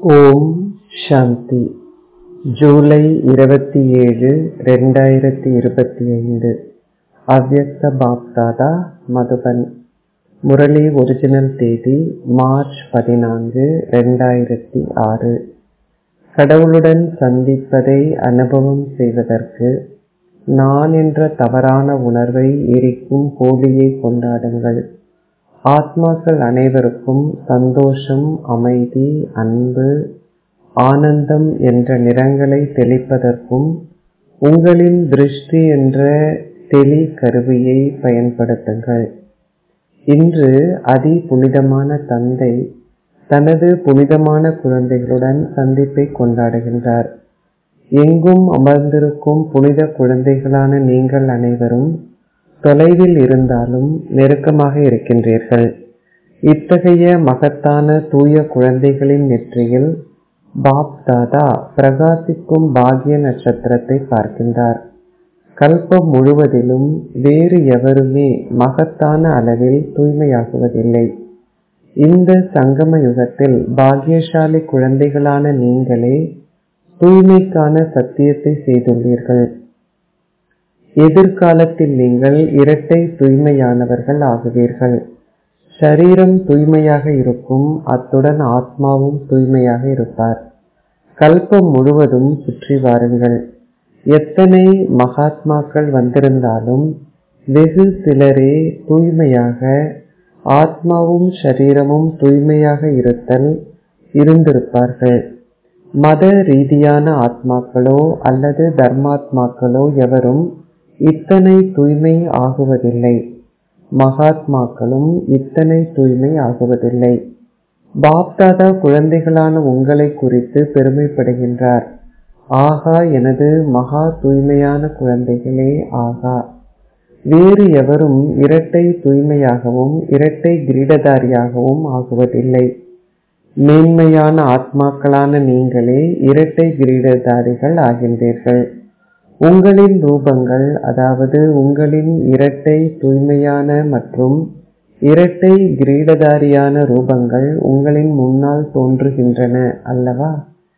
ஓம் சாந்தி ஜூலை இருபத்தி ஏழு ரெண்டாயிரத்தி இருபத்தி ஐந்து அவ்யக்த பாப்தாதா மதுபன் முரளி ஒரிஜினல் தேதி மார்ச் பதினான்கு ரெண்டாயிரத்தி ஆறு கடவுளுடன் சந்திப்பதை அனுபவம் செய்வதற்கு நான் என்ற தவறான உணர்வை எரிக்கும் ஹோலியை கொண்டாடுங்கள் ஆத்மாக்கள் அனைவருக்கும் சந்தோஷம் அமைதி அன்பு ஆனந்தம் என்ற நிறங்களை தெளிப்பதற்கும் உங்களின் திருஷ்டி என்ற தெளி கருவியை பயன்படுத்துங்கள் இன்று அதி புனிதமான தந்தை தனது புனிதமான குழந்தைகளுடன் சந்திப்பை கொண்டாடுகின்றார் எங்கும் அமர்ந்திருக்கும் புனித குழந்தைகளான நீங்கள் அனைவரும் தொலைவில் இருந்தாலும் நெருக்கமாக இருக்கின்றீர்கள் இத்தகைய மகத்தான தூய குழந்தைகளின் நெற்றியில் பாப் தாதா பிரகாசிக்கும் பாக்ய நட்சத்திரத்தை பார்க்கின்றார் கல்பம் முழுவதிலும் வேறு எவருமே மகத்தான அளவில் தூய்மையாகுவதில்லை இந்த சங்கம யுகத்தில் பாக்யசாலி குழந்தைகளான நீங்களே தூய்மைக்கான சத்தியத்தை செய்துள்ளீர்கள் எதிர்காலத்தில் நீங்கள் இரட்டை தூய்மையானவர்கள் ஆகுவீர்கள் ஷரீரம் தூய்மையாக இருக்கும் அத்துடன் ஆத்மாவும் தூய்மையாக இருப்பார் கல்பம் முழுவதும் சுற்றி வாருங்கள் எத்தனை மகாத்மாக்கள் வந்திருந்தாலும் வெகு சிலரே தூய்மையாக ஆத்மாவும் ஷரீரமும் தூய்மையாக இருத்தல் இருந்திருப்பார்கள் மத ரீதியான ஆத்மாக்களோ அல்லது தர்மாத்மாக்களோ எவரும் இத்தனை தூய்மை ஆகுவதில்லை மகாத்மாக்களும் இத்தனை தூய்மை ஆகுவதில்லை பாப்தாதா குழந்தைகளான உங்களை குறித்து பெருமைப்படுகின்றார் ஆகா எனது மகா தூய்மையான குழந்தைகளே ஆகா வேறு எவரும் இரட்டை தூய்மையாகவும் இரட்டை கிரீடதாரியாகவும் ஆகுவதில்லை மேன்மையான ஆத்மாக்களான நீங்களே இரட்டை கிரீடதாரிகள் ஆகின்றீர்கள் உங்களின் ரூபங்கள் அதாவது உங்களின் இரட்டை தூய்மையான மற்றும் இரட்டை கிரீடதாரியான ரூபங்கள் உங்களின் முன்னால் தோன்றுகின்றன அல்லவா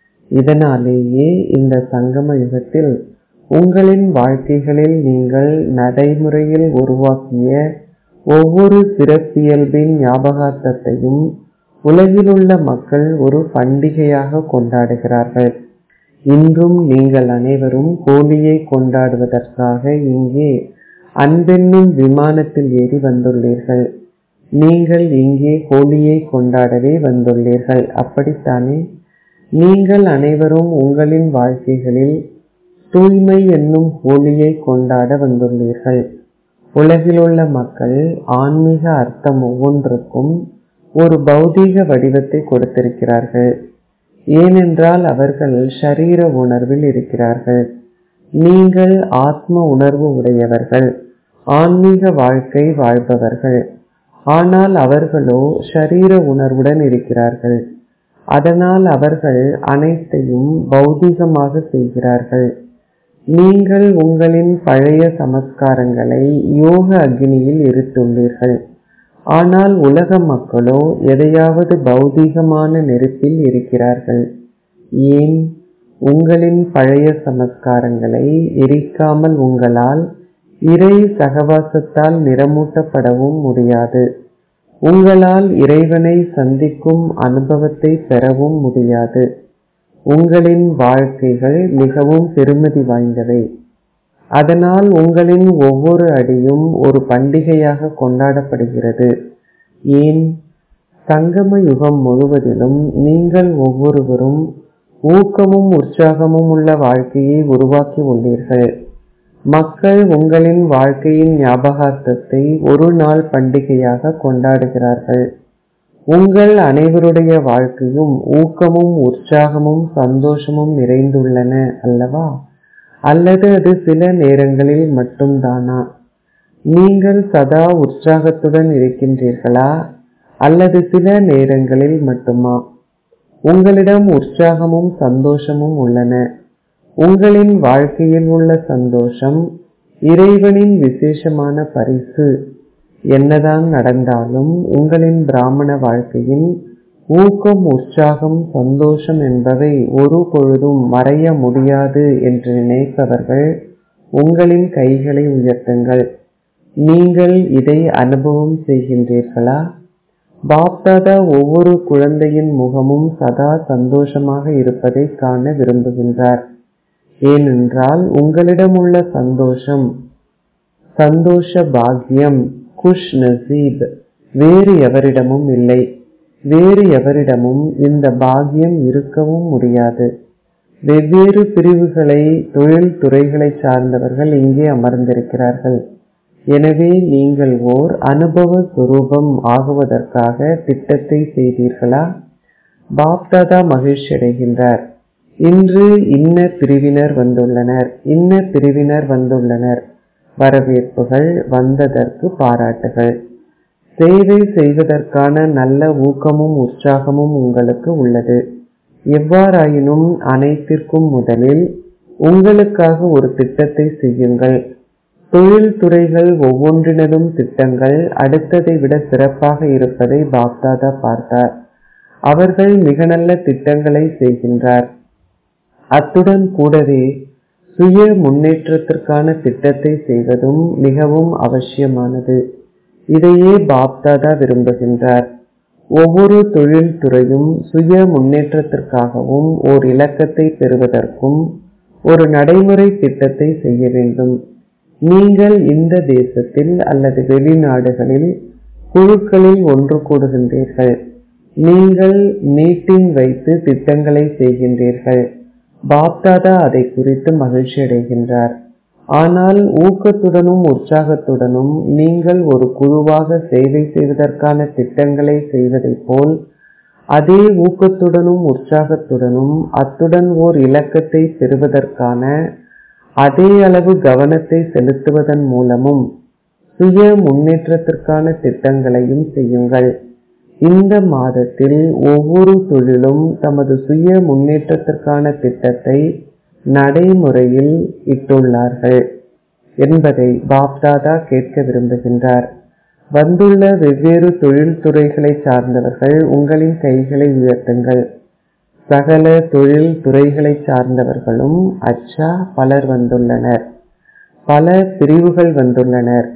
இதனாலேயே இந்த சங்கம யுகத்தில் உங்களின் வாழ்க்கைகளில் நீங்கள் நடைமுறையில் உருவாக்கிய ஒவ்வொரு சிறப்பியல்பின் ஞாபகார்த்தத்தையும் உலகிலுள்ள மக்கள் ஒரு பண்டிகையாக கொண்டாடுகிறார்கள் இன்றும் நீங்கள் அனைவரும் ஹோலியை கொண்டாடுவதற்காக இங்கே அன்பென்னும் விமானத்தில் ஏறி வந்துள்ளீர்கள் நீங்கள் இங்கே ஹோலியை கொண்டாடவே வந்துள்ளீர்கள் அப்படித்தானே நீங்கள் அனைவரும் உங்களின் வாழ்க்கைகளில் தூய்மை என்னும் ஹோலியை கொண்டாட வந்துள்ளீர்கள் உலகிலுள்ள மக்கள் ஆன்மீக அர்த்தம் ஒவ்வொன்றுக்கும் ஒரு பௌதீக வடிவத்தை கொடுத்திருக்கிறார்கள் ஏனென்றால் அவர்கள் ஷரீர உணர்வில் இருக்கிறார்கள் நீங்கள் ஆத்ம உணர்வு உடையவர்கள் ஆன்மீக வாழ்க்கை வாழ்பவர்கள் ஆனால் அவர்களோ ஷரீர உணர்வுடன் இருக்கிறார்கள் அதனால் அவர்கள் அனைத்தையும் பௌதீகமாக செய்கிறார்கள் நீங்கள் உங்களின் பழைய சமஸ்காரங்களை யோக அக்னியில் எரித்துள்ளீர்கள் ஆனால் உலக மக்களோ எதையாவது பௌதீகமான நெருப்பில் இருக்கிறார்கள் ஏன் உங்களின் பழைய சமஸ்காரங்களை எரிக்காமல் உங்களால் இறை சகவாசத்தால் நிறமூட்டப்படவும் முடியாது உங்களால் இறைவனை சந்திக்கும் அனுபவத்தை பெறவும் முடியாது உங்களின் வாழ்க்கைகள் மிகவும் பெருமதி வாய்ந்தவை அதனால் உங்களின் ஒவ்வொரு அடியும் ஒரு பண்டிகையாக கொண்டாடப்படுகிறது ஏன் சங்கம யுகம் முழுவதிலும் நீங்கள் ஒவ்வொருவரும் ஊக்கமும் உற்சாகமும் உள்ள வாழ்க்கையை உருவாக்கி உள்ளீர்கள் மக்கள் உங்களின் வாழ்க்கையின் ஞாபகார்த்தத்தை ஒரு நாள் பண்டிகையாக கொண்டாடுகிறார்கள் உங்கள் அனைவருடைய வாழ்க்கையும் ஊக்கமும் உற்சாகமும் சந்தோஷமும் நிறைந்துள்ளன அல்லவா அல்லது அது சில நேரங்களில் மட்டும்தானா நீங்கள் சதா உற்சாகத்துடன் இருக்கின்றீர்களா அல்லது சில நேரங்களில் மட்டுமா உங்களிடம் உற்சாகமும் சந்தோஷமும் உள்ளன உங்களின் வாழ்க்கையில் உள்ள சந்தோஷம் இறைவனின் விசேஷமான பரிசு என்னதான் நடந்தாலும் உங்களின் பிராமண வாழ்க்கையின் ஊக்கம் உற்சாகம் சந்தோஷம் என்பவை ஒரு பொழுதும் மறைய முடியாது என்று நினைப்பவர்கள் உங்களின் கைகளை உயர்த்துங்கள் நீங்கள் இதை அனுபவம் செய்கின்றீர்களா பாப்தாதா ஒவ்வொரு குழந்தையின் முகமும் சதா சந்தோஷமாக இருப்பதை காண விரும்புகின்றார் ஏனென்றால் உங்களிடம் உள்ள சந்தோஷம் சந்தோஷ பாக்கியம் குஷ் நசீப் வேறு எவரிடமும் இல்லை வேறு எவரிடமும் இந்த பாக்கியம் இருக்கவும் முடியாது வெவ்வேறு பிரிவுகளை தொழில் துறைகளை சார்ந்தவர்கள் இங்கே அமர்ந்திருக்கிறார்கள் எனவே நீங்கள் ஓர் அனுபவ சுரூபம் ஆகுவதற்காக திட்டத்தை செய்தீர்களா பாப்தாதா மகிழ்ச்சி அடைகின்றார் இன்று இன்ன பிரிவினர் வந்துள்ளனர் இன்ன பிரிவினர் வந்துள்ளனர் வரவேற்புகள் வந்ததற்கு பாராட்டுகள் சேவை செய்வதற்கான நல்ல ஊக்கமும் உற்சாகமும் உங்களுக்கு உள்ளது எவ்வாறாயினும் அனைத்திற்கும் முதலில் உங்களுக்காக ஒரு திட்டத்தை செய்யுங்கள் தொழில் துறைகள் ஒவ்வொன்றினதும் திட்டங்கள் அடுத்ததை விட சிறப்பாக இருப்பதை பாப்தாதா பார்த்தார் அவர்கள் மிக நல்ல திட்டங்களை செய்கின்றார் அத்துடன் கூடவே சுய முன்னேற்றத்திற்கான திட்டத்தை செய்வதும் மிகவும் அவசியமானது இதையே பாப்தாதா விரும்புகின்றார் ஒவ்வொரு தொழில் துறையும் சுய முன்னேற்றத்திற்காகவும் ஓர் இலக்கத்தை பெறுவதற்கும் ஒரு நடைமுறை திட்டத்தை செய்ய வேண்டும் நீங்கள் இந்த தேசத்தில் அல்லது வெளிநாடுகளில் குழுக்களில் ஒன்று கூடுகின்றீர்கள் நீங்கள் மீட்டிங் வைத்து திட்டங்களை செய்கின்றீர்கள் பாப்தாதா அதை குறித்து மகிழ்ச்சி அடைகின்றார் ஆனால் ஊக்கத்துடனும் உற்சாகத்துடனும் நீங்கள் ஒரு குழுவாக சேவை செய்வதற்கான திட்டங்களை செய்வதைப் போல் அதே ஊக்கத்துடனும் உற்சாகத்துடனும் அத்துடன் ஓர் இலக்கத்தை பெறுவதற்கான அதே அளவு கவனத்தை செலுத்துவதன் மூலமும் சுய முன்னேற்றத்திற்கான திட்டங்களையும் செய்யுங்கள் இந்த மாதத்தில் ஒவ்வொரு தொழிலும் தமது சுய முன்னேற்றத்திற்கான திட்டத்தை நடைமுறையில் இட்டுள்ளார்கள் என்பதை பாப்தாதா கேட்க விரும்புகின்றார் வந்துள்ள வெவ்வேறு தொழில் துறைகளை சார்ந்தவர்கள் உங்களின் கைகளை உயர்த்துங்கள் சகல தொழில் துறைகளை சார்ந்தவர்களும் அச்சா பலர் வந்துள்ளனர் பல பிரிவுகள் வந்துள்ளனர்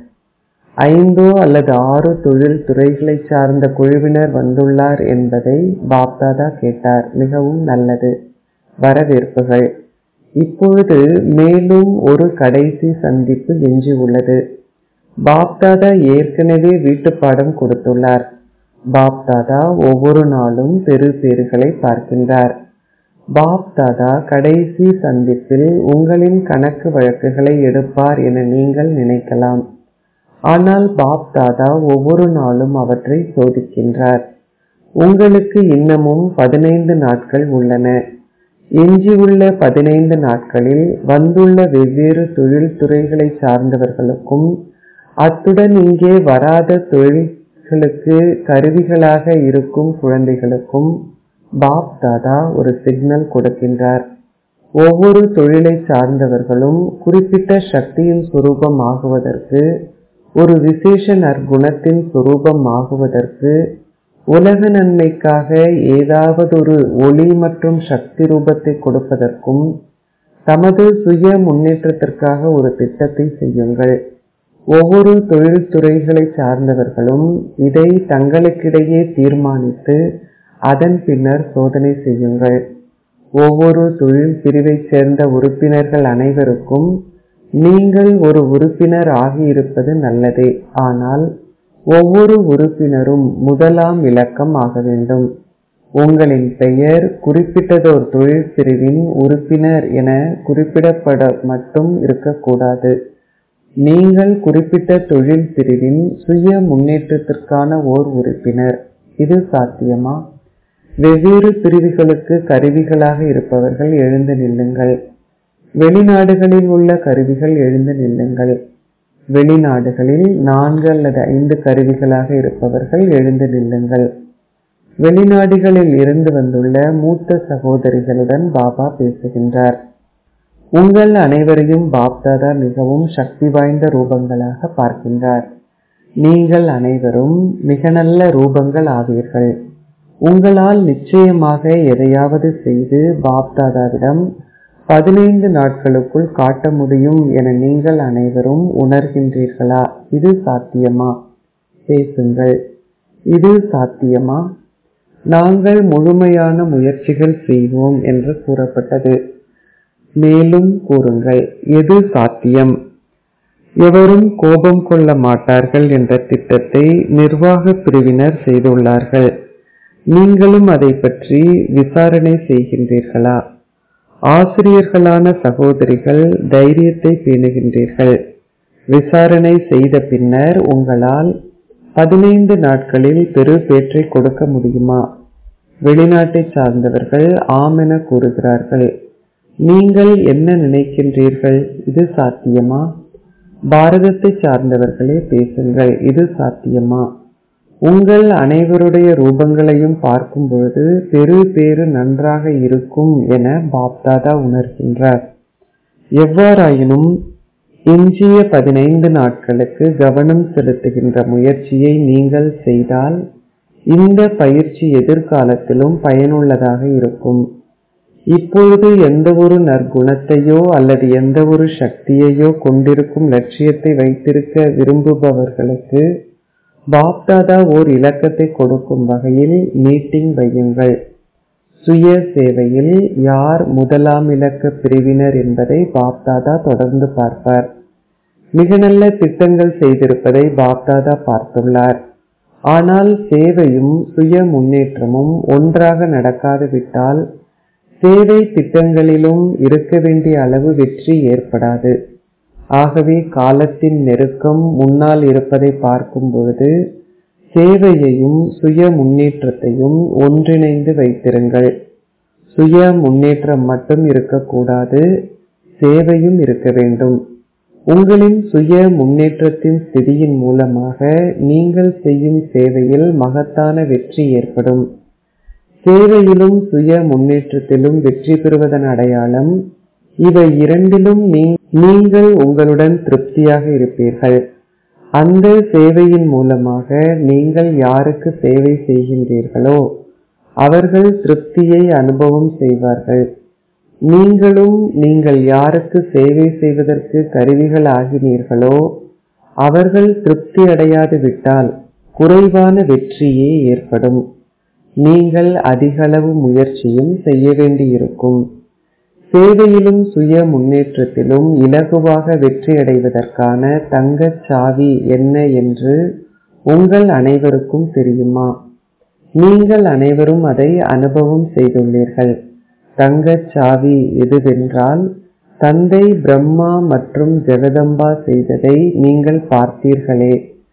ஐந்தோ அல்லது ஆறு தொழில் துறைகளை சார்ந்த குழுவினர் வந்துள்ளார் என்பதை பாப்தாதா கேட்டார் மிகவும் நல்லது வரவேற்புகள் இப்பொழுது மேலும் ஒரு கடைசி சந்திப்பு எஞ்சி உள்ளது பாப்தாதா ஏற்கனவே வீட்டுப்பாடம் கொடுத்துள்ளார் பாப்தாதா ஒவ்வொரு நாளும் பெரு பேறுகளை பார்க்கின்றார் பாப்தாதா கடைசி சந்திப்பில் உங்களின் கணக்கு வழக்குகளை எடுப்பார் என நீங்கள் நினைக்கலாம் ஆனால் பாப்தாதா ஒவ்வொரு நாளும் அவற்றை சோதிக்கின்றார் உங்களுக்கு இன்னமும் பதினைந்து நாட்கள் உள்ளன எஞ்சியுள்ள பதினைந்து நாட்களில் வந்துள்ள வெவ்வேறு தொழில் துறைகளை சார்ந்தவர்களுக்கும் அத்துடன் இங்கே வராத தொழில்களுக்கு கருவிகளாக இருக்கும் குழந்தைகளுக்கும் பாப் தாதா ஒரு சிக்னல் கொடுக்கின்றார் ஒவ்வொரு தொழிலை சார்ந்தவர்களும் குறிப்பிட்ட சக்தியின் சுரூபம் ஆகுவதற்கு ஒரு விசேஷ நற்குணத்தின் சுரூபம் ஆகுவதற்கு உலக நன்மைக்காக ஏதாவது ஒரு ஒளி மற்றும் சக்தி ரூபத்தை கொடுப்பதற்கும் தமது சுய முன்னேற்றத்திற்காக ஒரு திட்டத்தை செய்யுங்கள் ஒவ்வொரு தொழில் துறைகளை சார்ந்தவர்களும் இதை தங்களுக்கிடையே தீர்மானித்து அதன் பின்னர் சோதனை செய்யுங்கள் ஒவ்வொரு தொழில் பிரிவைச் சேர்ந்த உறுப்பினர்கள் அனைவருக்கும் நீங்கள் ஒரு உறுப்பினர் ஆகியிருப்பது நல்லதே ஆனால் ஒவ்வொரு உறுப்பினரும் முதலாம் இலக்கம் ஆக வேண்டும் உங்களின் பெயர் குறிப்பிட்டதோர் தொழில் பிரிவின் உறுப்பினர் என குறிப்பிடப்பட மட்டும் இருக்கக்கூடாது நீங்கள் குறிப்பிட்ட தொழில் பிரிவின் சுய முன்னேற்றத்திற்கான ஓர் உறுப்பினர் இது சாத்தியமா வெவ்வேறு பிரிவுகளுக்கு கருவிகளாக இருப்பவர்கள் எழுந்து நில்லுங்கள் வெளிநாடுகளில் உள்ள கருவிகள் எழுந்து நில்லுங்கள் வெளிநாடுகளில் நான்கு அல்லது ஐந்து கருவிகளாக இருப்பவர்கள் எழுந்து நில்லுங்கள் வெளிநாடுகளில் இருந்து வந்துள்ள மூத்த சகோதரிகளுடன் பாபா பேசுகின்றார் உங்கள் அனைவரையும் பாப்தாதா மிகவும் சக்தி வாய்ந்த ரூபங்களாக பார்க்கின்றார் நீங்கள் அனைவரும் மிக நல்ல ரூபங்கள் ஆவீர்கள் உங்களால் நிச்சயமாக எதையாவது செய்து பாப்தாதாவிடம் பதினைந்து நாட்களுக்குள் காட்ட முடியும் என நீங்கள் அனைவரும் உணர்கின்றீர்களா இது சாத்தியமா பேசுங்கள் இது சாத்தியமா நாங்கள் முழுமையான முயற்சிகள் செய்வோம் என்று கூறப்பட்டது மேலும் கூறுங்கள் எது சாத்தியம் எவரும் கோபம் கொள்ள மாட்டார்கள் என்ற திட்டத்தை நிர்வாக பிரிவினர் செய்துள்ளார்கள் நீங்களும் அதை பற்றி விசாரணை செய்கின்றீர்களா ஆசிரியர்களான சகோதரிகள் தைரியத்தை பேணுகின்றீர்கள் விசாரணை செய்த பின்னர் உங்களால் பதினைந்து நாட்களில் பெரு பேற்றை கொடுக்க முடியுமா வெளிநாட்டை சார்ந்தவர்கள் ஆம் என கூறுகிறார்கள் நீங்கள் என்ன நினைக்கின்றீர்கள் இது சாத்தியமா பாரதத்தை சார்ந்தவர்களே பேசுங்கள் இது சாத்தியமா உங்கள் அனைவருடைய ரூபங்களையும் பார்க்கும் பொழுது பெரு பேறு நன்றாக இருக்கும் என பாப்தாதா உணர்கின்றார் எவ்வாறாயினும் எஞ்சிய பதினைந்து நாட்களுக்கு கவனம் செலுத்துகின்ற முயற்சியை நீங்கள் செய்தால் இந்த பயிற்சி எதிர்காலத்திலும் பயனுள்ளதாக இருக்கும் இப்பொழுது எந்த ஒரு நற்குணத்தையோ அல்லது எந்த ஒரு சக்தியையோ கொண்டிருக்கும் லட்சியத்தை வைத்திருக்க விரும்புபவர்களுக்கு பாப்தாதா ஓர் இலக்கத்தை கொடுக்கும் வகையில் மீட்டிங் வையுங்கள் சுய சேவையில் யார் முதலாம் இலக்க பிரிவினர் என்பதை பாப்தாதா தொடர்ந்து பார்ப்பார் மிக நல்ல திட்டங்கள் செய்திருப்பதை பாப்தாதா பார்த்துள்ளார் ஆனால் சேவையும் சுய முன்னேற்றமும் ஒன்றாக நடக்காது விட்டால் சேவை திட்டங்களிலும் இருக்க வேண்டிய அளவு வெற்றி ஏற்படாது ஆகவே காலத்தின் நெருக்கம் முன்னால் இருப்பதை பார்க்கும் பொழுது சேவையையும் சுய முன்னேற்றத்தையும் ஒன்றிணைந்து வைத்திருங்கள் சுய முன்னேற்றம் மட்டும் இருக்கக்கூடாது சேவையும் இருக்க வேண்டும் உங்களின் சுய முன்னேற்றத்தின் ஸ்திதியின் மூலமாக நீங்கள் செய்யும் சேவையில் மகத்தான வெற்றி ஏற்படும் சேவையிலும் சுய முன்னேற்றத்திலும் வெற்றி பெறுவதன் அடையாளம் இவை இரண்டிலும் நீங்கள் உங்களுடன் திருப்தியாக இருப்பீர்கள் அந்த சேவையின் மூலமாக நீங்கள் யாருக்கு சேவை செய்கின்றீர்களோ அவர்கள் திருப்தியை அனுபவம் செய்வார்கள் நீங்களும் நீங்கள் யாருக்கு சேவை செய்வதற்கு கருவிகள் ஆகினீர்களோ அவர்கள் திருப்தி அடையாது விட்டால் குறைவான வெற்றியே ஏற்படும் நீங்கள் அதிகளவு முயற்சியும் செய்ய வேண்டியிருக்கும் சேவையிலும் சுய முன்னேற்றத்திலும் இலகுவாக வெற்றி அடைவதற்கான தங்கச் சாவி என்ன என்று உங்கள் அனைவருக்கும் தெரியுமா நீங்கள் அனைவரும் அதை அனுபவம் செய்துள்ளீர்கள் தங்கச் சாவி எதுவென்றால் தந்தை பிரம்மா மற்றும் ஜெகதம்பா செய்ததை நீங்கள் பார்த்தீர்களே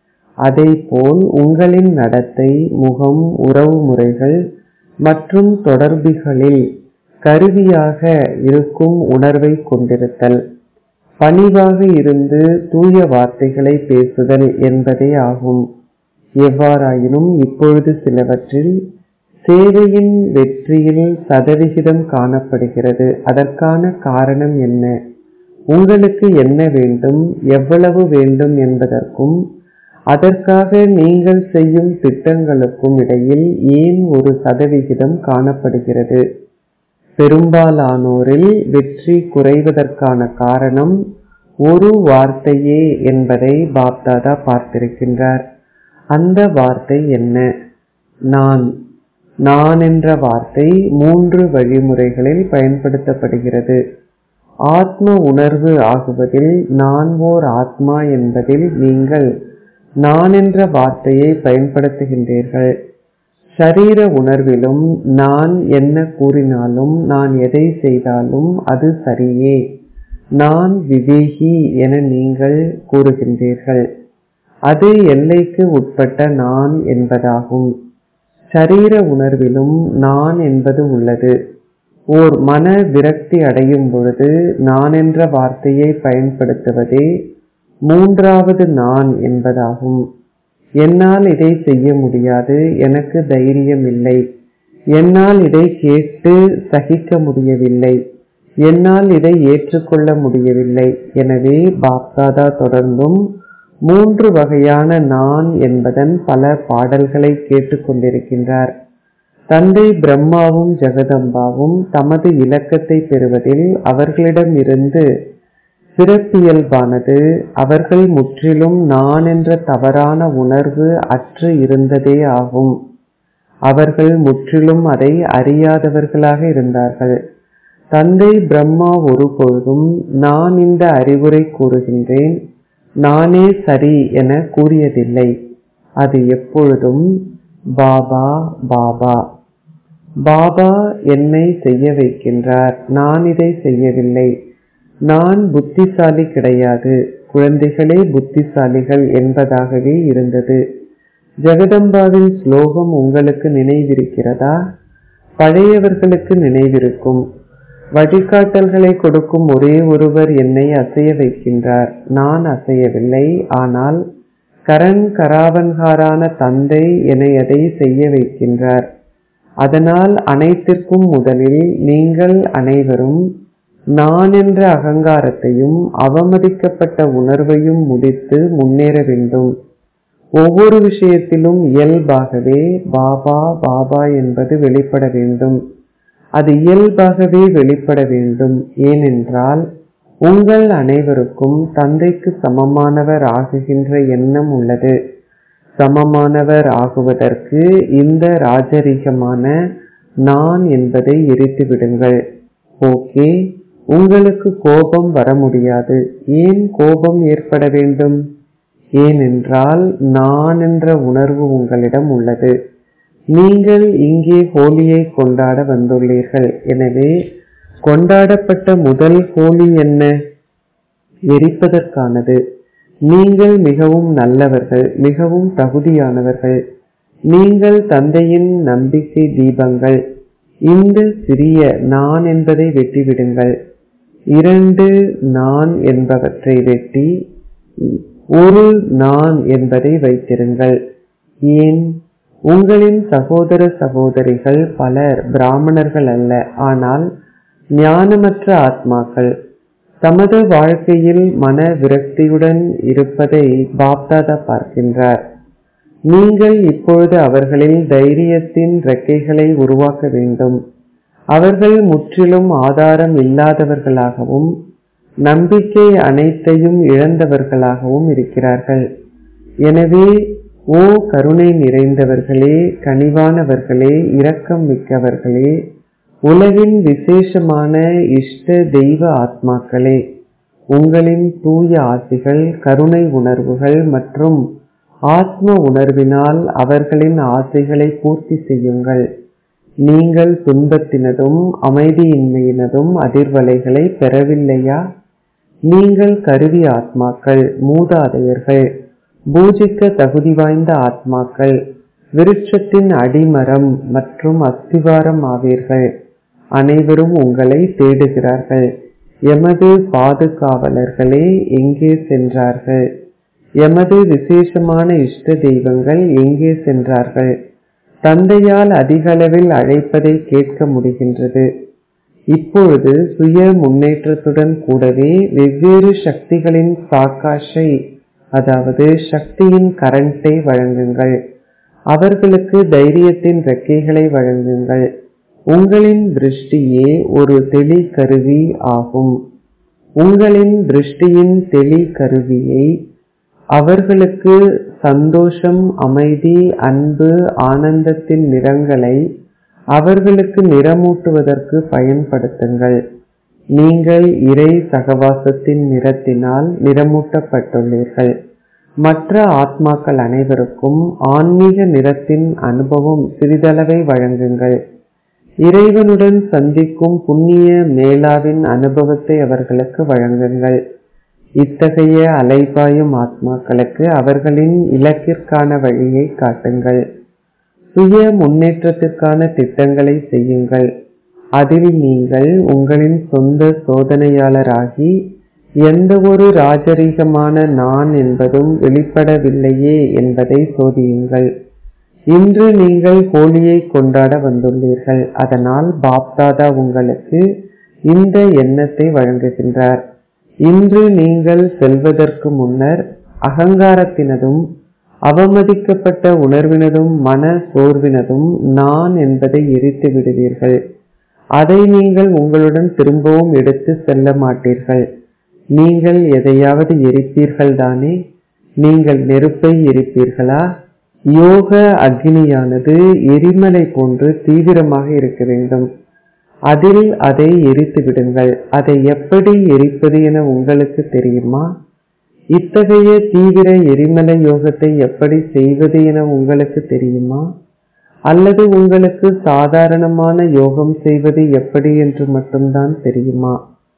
அதேபோல் உங்களின் நடத்தை முகம் உறவு முறைகள் மற்றும் தொடர்புகளில் கருவியாக இருக்கும் உணர்வை கொண்டிருத்தல் பணிவாக இருந்து தூய வார்த்தைகளை பேசுதல் என்பதே ஆகும் எவ்வாறாயினும் இப்பொழுது சிலவற்றில் சேவையின் வெற்றியில் சதவிகிதம் காணப்படுகிறது அதற்கான காரணம் என்ன உங்களுக்கு என்ன வேண்டும் எவ்வளவு வேண்டும் என்பதற்கும் அதற்காக நீங்கள் செய்யும் திட்டங்களுக்கும் இடையில் ஏன் ஒரு சதவிகிதம் காணப்படுகிறது பெரும்பாலானோரில் வெற்றி குறைவதற்கான காரணம் ஒரு வார்த்தையே என்பதை பாப்தாதா பார்த்திருக்கின்றார் அந்த வார்த்தை என்ன நான் நான் என்ற வார்த்தை மூன்று வழிமுறைகளில் பயன்படுத்தப்படுகிறது ஆத்ம உணர்வு ஆகுவதில் நான் ஓர் ஆத்மா என்பதில் நீங்கள் நான் என்ற வார்த்தையை பயன்படுத்துகின்றீர்கள் சரீர உணர்விலும் நான் என்ன கூறினாலும் நான் எதை செய்தாலும் அது சரியே நான் விவேகி என நீங்கள் கூறுகின்றீர்கள் அது எல்லைக்கு உட்பட்ட நான் என்பதாகும் சரீர உணர்விலும் நான் என்பது உள்ளது ஓர் மன விரக்தி அடையும் பொழுது நான் என்ற வார்த்தையை பயன்படுத்துவதே மூன்றாவது நான் என்பதாகும் என்னால் இதை செய்ய முடியாது எனக்கு தைரியம் இல்லை என்னால் இதை கேட்டு சகிக்க முடியவில்லை என்னால் இதை ஏற்றுக்கொள்ள முடியவில்லை எனவே பாப்தாதா தொடர்ந்தும் மூன்று வகையான நான் என்பதன் பல பாடல்களை கேட்டுக்கொண்டிருக்கின்றார் தந்தை பிரம்மாவும் ஜெகதம்பாவும் தமது இலக்கத்தை பெறுவதில் அவர்களிடமிருந்து சிறப்பியல்பானது அவர்கள் முற்றிலும் நான் என்ற தவறான உணர்வு அற்று இருந்ததே ஆகும் அவர்கள் முற்றிலும் அதை அறியாதவர்களாக இருந்தார்கள் தந்தை பிரம்மா ஒருபொழுதும் நான் இந்த அறிவுரை கூறுகின்றேன் நானே சரி என கூறியதில்லை அது எப்பொழுதும் பாபா பாபா பாபா என்னை செய்ய வைக்கின்றார் நான் இதை செய்யவில்லை நான் புத்திசாலி கிடையாது குழந்தைகளே புத்திசாலிகள் என்பதாகவே இருந்தது ஜெகதம்பாவின் ஸ்லோகம் உங்களுக்கு நினைவிருக்கிறதா பழையவர்களுக்கு நினைவிருக்கும் வழிகாட்டல்களை கொடுக்கும் ஒரே ஒருவர் என்னை அசைய வைக்கின்றார் நான் அசையவில்லை ஆனால் கரண் கராவன்காரான தந்தை என்னை அதை செய்ய வைக்கின்றார் அதனால் அனைத்திற்கும் முதலில் நீங்கள் அனைவரும் நான் என்ற அகங்காரத்தையும் அவமதிக்கப்பட்ட உணர்வையும் முடித்து முன்னேற வேண்டும் ஒவ்வொரு விஷயத்திலும் இயல்பாகவே பாபா பாபா என்பது வெளிப்பட வேண்டும் அது இயல்பாகவே வெளிப்பட வேண்டும் ஏனென்றால் உங்கள் அனைவருக்கும் தந்தைக்கு சமமானவர் ஆகுகின்ற எண்ணம் உள்ளது சமமானவர் ஆகுவதற்கு இந்த ராஜரீகமான நான் என்பதை எரித்து விடுங்கள் ஓகே உங்களுக்கு கோபம் வர முடியாது ஏன் கோபம் ஏற்பட வேண்டும் ஏனென்றால் நான் என்ற உணர்வு உங்களிடம் உள்ளது நீங்கள் இங்கே ஹோலியை கொண்டாட வந்துள்ளீர்கள் எனவே கொண்டாடப்பட்ட முதல் ஹோலி என்ன எரிப்பதற்கானது நீங்கள் மிகவும் நல்லவர்கள் மிகவும் தகுதியானவர்கள் நீங்கள் தந்தையின் நம்பிக்கை தீபங்கள் இந்த சிறிய நான் என்பதை வெட்டிவிடுங்கள் இரண்டு நான் என்பவற்றை வெட்டி ஒரு நான் என்பதை வைத்திருங்கள் ஏன் உங்களின் சகோதர சகோதரிகள் பலர் பிராமணர்கள் அல்ல ஆனால் ஞானமற்ற ஆத்மாக்கள் தமது வாழ்க்கையில் மன விரக்தியுடன் இருப்பதை பாப்தாதா பார்க்கின்றார் நீங்கள் இப்பொழுது அவர்களில் தைரியத்தின் ரெக்கைகளை உருவாக்க வேண்டும் அவர்கள் முற்றிலும் ஆதாரம் இல்லாதவர்களாகவும் நம்பிக்கை அனைத்தையும் இழந்தவர்களாகவும் இருக்கிறார்கள் எனவே ஓ கருணை நிறைந்தவர்களே கனிவானவர்களே இரக்கம் மிக்கவர்களே உலகின் விசேஷமான இஷ்ட தெய்வ ஆத்மாக்களே உங்களின் தூய ஆசிகள் கருணை உணர்வுகள் மற்றும் ஆத்ம உணர்வினால் அவர்களின் ஆசைகளை பூர்த்தி செய்யுங்கள் நீங்கள் துன்பத்தினதும் அமைதியின்மையினதும் அதிர்வலைகளை பெறவில்லையா நீங்கள் கருவி ஆத்மாக்கள் மூதாதையர்கள் பூஜிக்க தகுதி வாய்ந்த ஆத்மாக்கள் விருட்சத்தின் அடிமரம் மற்றும் அஸ்திவாரம் ஆவீர்கள் அனைவரும் உங்களை தேடுகிறார்கள் எமது பாதுகாவலர்களே எங்கே சென்றார்கள் எமது விசேஷமான இஷ்ட தெய்வங்கள் எங்கே சென்றார்கள் தந்தையால் அதிகளவில் அழைப்பதை கேட்க முடிகின்றது இப்பொழுது சுய முன்னேற்றத்துடன் கூடவே வெவ்வேறு சக்திகளின் சாக்காஷை அதாவது சக்தியின் கரண்டை வழங்குங்கள் அவர்களுக்கு தைரியத்தின் ரெக்கைகளை வழங்குங்கள் உங்களின் திருஷ்டியே ஒரு தெளி கருவி ஆகும் உங்களின் திருஷ்டியின் தெளி கருவியை அவர்களுக்கு சந்தோஷம் அமைதி அன்பு ஆனந்தத்தின் நிறங்களை அவர்களுக்கு நிறமூட்டுவதற்கு பயன்படுத்துங்கள் நீங்கள் இறை சகவாசத்தின் நிறத்தினால் நிறமூட்டப்பட்டுள்ளீர்கள் மற்ற ஆத்மாக்கள் அனைவருக்கும் ஆன்மீக நிறத்தின் அனுபவம் சிறிதளவை வழங்குங்கள் இறைவனுடன் சந்திக்கும் புண்ணிய மேலாவின் அனுபவத்தை அவர்களுக்கு வழங்குங்கள் இத்தகைய அலைபாயும் ஆத்மாக்களுக்கு அவர்களின் இலக்கிற்கான வழியை காட்டுங்கள் சுய முன்னேற்றத்திற்கான திட்டங்களை செய்யுங்கள் அதில் நீங்கள் உங்களின் சொந்த சோதனையாளராகி எந்த ஒரு ராஜரீகமான நான் என்பதும் வெளிப்படவில்லையே என்பதை சோதியுங்கள் இன்று நீங்கள் ஹோலியை கொண்டாட வந்துள்ளீர்கள் அதனால் பாப்தாதா உங்களுக்கு இந்த எண்ணத்தை வழங்குகின்றார் இன்று நீங்கள் செல்வதற்கு முன்னர் அகங்காரத்தினதும் அவமதிக்கப்பட்ட உணர்வினதும் மன சோர்வினதும் நான் என்பதை எரித்து விடுவீர்கள் அதை நீங்கள் உங்களுடன் திரும்பவும் எடுத்து செல்ல மாட்டீர்கள் நீங்கள் எதையாவது எரிப்பீர்கள் தானே நீங்கள் நெருப்பை எரிப்பீர்களா யோக அக்னியானது எரிமலை போன்று தீவிரமாக இருக்க வேண்டும் அதில் அதை எரித்து விடுங்கள் அதை எப்படி எரிப்பது என உங்களுக்கு தெரியுமா இத்தகைய தீவிர எரிமலை யோகத்தை எப்படி செய்வது என உங்களுக்கு தெரியுமா அல்லது உங்களுக்கு சாதாரணமான யோகம் செய்வது எப்படி என்று மட்டும்தான் தெரியுமா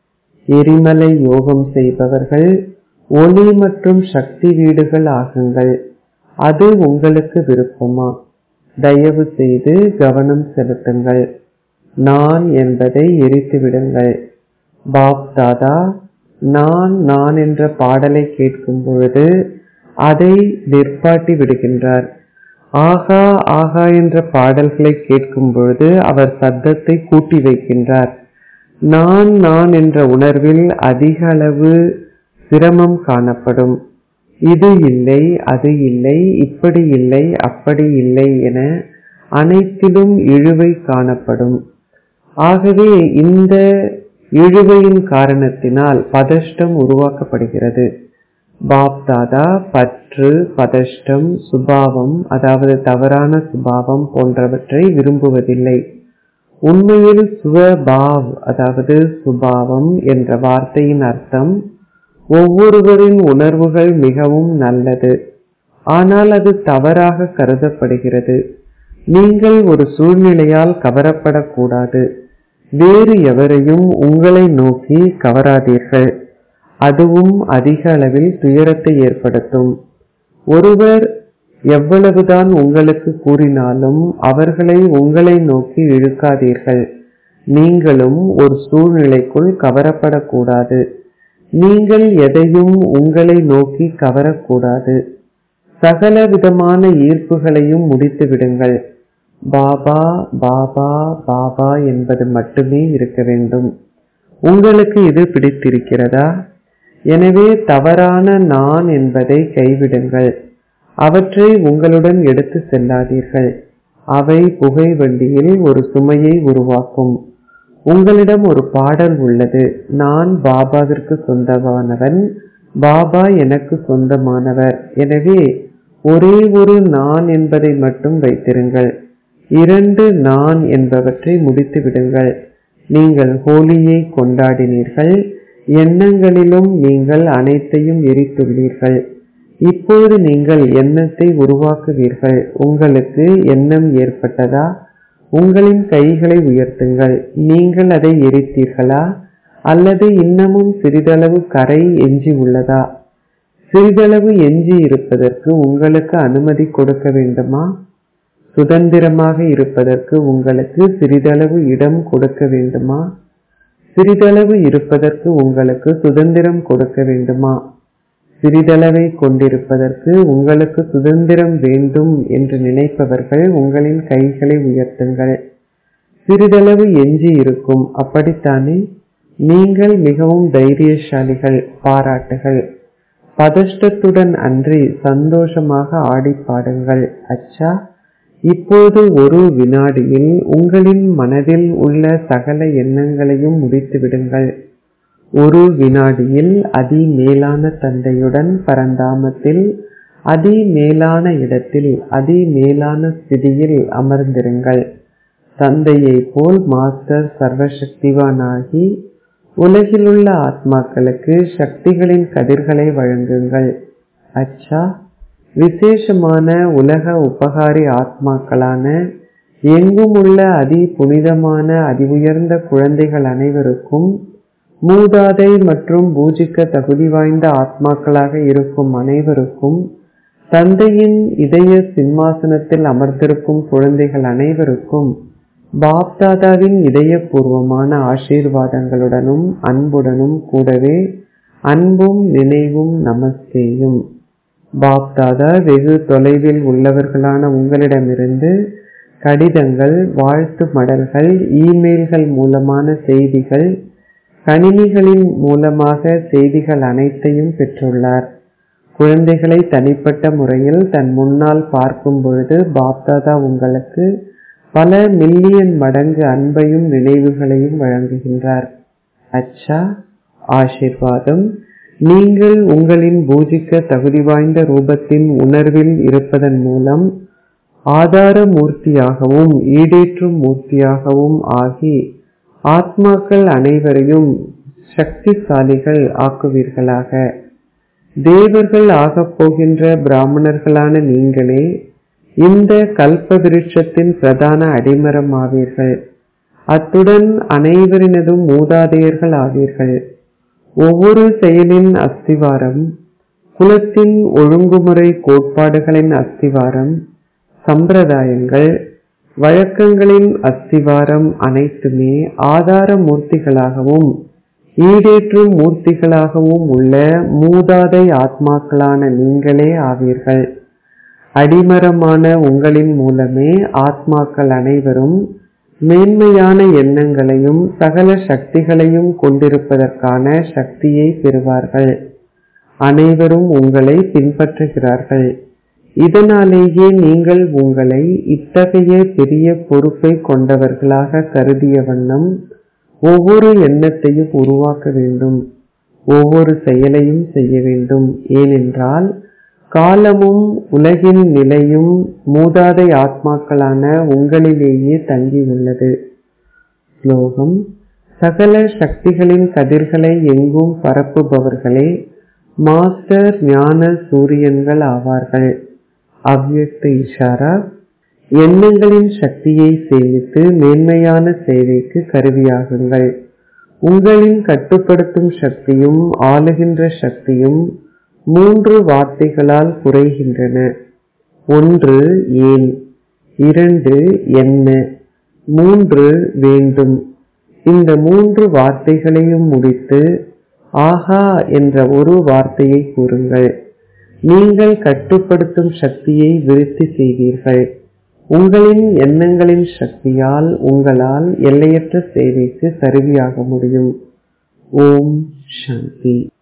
எரிமலை யோகம் செய்பவர்கள் ஒளி மற்றும் சக்தி வீடுகள் ஆகுங்கள் அது உங்களுக்கு விருப்பமா தயவு செய்து கவனம் செலுத்துங்கள் நான் என்பதை எரித்து விடுங்கள் பாப் தாதா நான் நான் என்ற பாடலை கேட்கும் பொழுது அதை நிற்பாட்டி விடுகின்றார் ஆகா ஆகா என்ற பாடல்களை கேட்கும் பொழுது அவர் சத்தத்தை கூட்டி வைக்கின்றார் நான் நான் என்ற உணர்வில் அதிக அளவு சிரமம் காணப்படும் இது இல்லை அது இல்லை இப்படி இல்லை அப்படி இல்லை என அனைத்திலும் இழுவை காணப்படும் ஆகவே இந்த இழுவையின் காரணத்தினால் பதஷ்டம் உருவாக்கப்படுகிறது பாப் தாதா பற்று பதஷ்டம் சுபாவம் அதாவது தவறான சுபாவம் போன்றவற்றை விரும்புவதில்லை உண்மையில் சுவபாவ் அதாவது சுபாவம் என்ற வார்த்தையின் அர்த்தம் ஒவ்வொருவரின் உணர்வுகள் மிகவும் நல்லது ஆனால் அது தவறாக கருதப்படுகிறது நீங்கள் ஒரு சூழ்நிலையால் கவரப்படக்கூடாது வேறு எவரையும் உங்களை நோக்கி கவராதீர்கள் அதுவும் அதிக அளவில் துயரத்தை ஏற்படுத்தும் ஒருவர் எவ்வளவுதான் உங்களுக்கு கூறினாலும் அவர்களை உங்களை நோக்கி இழுக்காதீர்கள் நீங்களும் ஒரு சூழ்நிலைக்குள் கவரப்படக்கூடாது நீங்கள் எதையும் உங்களை நோக்கி கவரக்கூடாது சகல விதமான ஈர்ப்புகளையும் முடித்து விடுங்கள் பாபா பாபா பாபா என்பது மட்டுமே இருக்க வேண்டும் உங்களுக்கு இது பிடித்திருக்கிறதா எனவே தவறான நான் என்பதை கைவிடுங்கள் அவற்றை உங்களுடன் எடுத்து செல்லாதீர்கள் அவை புகை வண்டியில் ஒரு சுமையை உருவாக்கும் உங்களிடம் ஒரு பாடல் உள்ளது நான் பாபாவிற்கு சொந்தமானவன் பாபா எனக்கு சொந்தமானவர் எனவே ஒரே ஒரு நான் என்பதை மட்டும் வைத்திருங்கள் இரண்டு நான் என்பவற்றை முடித்து விடுங்கள் நீங்கள் ஹோலியை கொண்டாடினீர்கள் எண்ணங்களிலும் நீங்கள் அனைத்தையும் எரித்துள்ளீர்கள் இப்போது நீங்கள் எண்ணத்தை உருவாக்குவீர்கள் உங்களுக்கு எண்ணம் ஏற்பட்டதா உங்களின் கைகளை உயர்த்துங்கள் நீங்கள் அதை எரித்தீர்களா அல்லது இன்னமும் சிறிதளவு கரை எஞ்சி உள்ளதா சிறிதளவு எஞ்சி இருப்பதற்கு உங்களுக்கு அனுமதி கொடுக்க வேண்டுமா சுதந்திரமாக இருப்பதற்கு உங்களுக்கு சிறிதளவு இடம் கொடுக்க வேண்டுமா சிறிதளவு இருப்பதற்கு உங்களுக்கு சுதந்திரம் கொடுக்க வேண்டுமா சிறிதளவை கொண்டிருப்பதற்கு உங்களுக்கு சுதந்திரம் வேண்டும் என்று நினைப்பவர்கள் உங்களின் கைகளை உயர்த்துங்கள் சிறிதளவு எஞ்சி இருக்கும் அப்படித்தானே நீங்கள் மிகவும் தைரியசாலிகள் பாராட்டுகள் பதஷ்டத்துடன் அன்றி சந்தோஷமாக ஆடி பாடுங்கள் அச்சா இப்போது ஒரு வினாடியில் உங்களின் மனதில் உள்ள சகல எண்ணங்களையும் முடித்து விடுங்கள் ஒரு வினாடியில் அதி மேலான தந்தையுடன் பரந்தாமத்தில் அதி மேலான இடத்தில் அதி மேலான ஸ்திதியில் அமர்ந்திருங்கள் தந்தையை போல் மாஸ்டர் சர்வசக்திவானாகி உலகிலுள்ள ஆத்மாக்களுக்கு சக்திகளின் கதிர்களை வழங்குங்கள் அச்சா விசேஷமான உலக உபகாரி ஆத்மாக்களான எங்குமுள்ள அதி புனிதமான அதி உயர்ந்த குழந்தைகள் அனைவருக்கும் மூதாதை மற்றும் பூஜிக்க தகுதி வாய்ந்த ஆத்மாக்களாக இருக்கும் அனைவருக்கும் தந்தையின் இதய சிம்மாசனத்தில் அமர்ந்திருக்கும் குழந்தைகள் அனைவருக்கும் பாப்தாதாவின் இதயபூர்வமான ஆசீர்வாதங்களுடனும் அன்புடனும் கூடவே அன்பும் நினைவும் நமஸ்தேயும் பாப்தாதா வெகு தொலைவில் உள்ளவர்களான உங்களிடமிருந்து கடிதங்கள் வாழ்த்து மடல்கள் இமெயில்கள் மூலமான செய்திகள் கணினிகளின் மூலமாக செய்திகள் அனைத்தையும் பெற்றுள்ளார் குழந்தைகளை தனிப்பட்ட முறையில் தன் முன்னால் பார்க்கும் பொழுது பாப்தாதா உங்களுக்கு பல மில்லியன் மடங்கு அன்பையும் நினைவுகளையும் வழங்குகின்றார் அச்சா ஆசிர்வாதம் நீங்கள் உங்களின் பூஜிக்க தகுதி வாய்ந்த ரூபத்தின் உணர்வில் இருப்பதன் மூலம் ஆதார மூர்த்தியாகவும் ஈடேற்றும் மூர்த்தியாகவும் ஆகி ஆத்மாக்கள் அனைவரையும் சக்திசாலிகள் ஆக்குவீர்களாக தேவர்கள் ஆகப் போகின்ற பிராமணர்களான நீங்களே இந்த கல்ப விருட்சத்தின் பிரதான அடிமரம் ஆவீர்கள் அத்துடன் அனைவரினதும் மூதாதையர்கள் ஆவீர்கள் ஒவ்வொரு செயலின் அஸ்திவாரம் குலத்தின் ஒழுங்குமுறை கோட்பாடுகளின் அஸ்திவாரம் சம்பிரதாயங்கள் வழக்கங்களின் அஸ்திவாரம் அனைத்துமே ஆதார மூர்த்திகளாகவும் ஈடேற்றும் மூர்த்திகளாகவும் உள்ள மூதாதை ஆத்மாக்களான நீங்களே ஆவீர்கள் அடிமரமான உங்களின் மூலமே ஆத்மாக்கள் அனைவரும் மேன்மையான எண்ணங்களையும் சகல சக்திகளையும் கொண்டிருப்பதற்கான சக்தியை பெறுவார்கள் அனைவரும் உங்களை பின்பற்றுகிறார்கள் இதனாலேயே நீங்கள் உங்களை இத்தகைய பெரிய பொறுப்பை கொண்டவர்களாக கருதிய வண்ணம் ஒவ்வொரு எண்ணத்தையும் உருவாக்க வேண்டும் ஒவ்வொரு செயலையும் செய்ய வேண்டும் ஏனென்றால் காலமும் உலகின் நிலையும் மூதாதை ஆத்மாக்களான உங்களிலேயே தங்கியுள்ளது ஸ்லோகம் சகல சக்திகளின் கதிர்களை எங்கும் பரப்புபவர்களே மாஸ்டர் ஞான சூரியன்கள் ஆவார்கள் அவ்யக்த இஷாரா எண்ணங்களின் சக்தியை சேமித்து மேன்மையான சேவைக்கு கருவியாகுங்கள் உங்களின் கட்டுப்படுத்தும் சக்தியும் ஆளுகின்ற சக்தியும் மூன்று வார்த்தைகளால் குறைகின்றன ஒன்று ஏன் இரண்டு என்ன மூன்று வேண்டும் இந்த மூன்று வார்த்தைகளையும் முடித்து ஆஹா என்ற ஒரு வார்த்தையை கூறுங்கள் நீங்கள் கட்டுப்படுத்தும் சக்தியை விருத்தி செய்வீர்கள் உங்களின் எண்ணங்களின் சக்தியால் உங்களால் எல்லையற்ற சேவைக்கு கருவியாக முடியும் ஓம் சாந்தி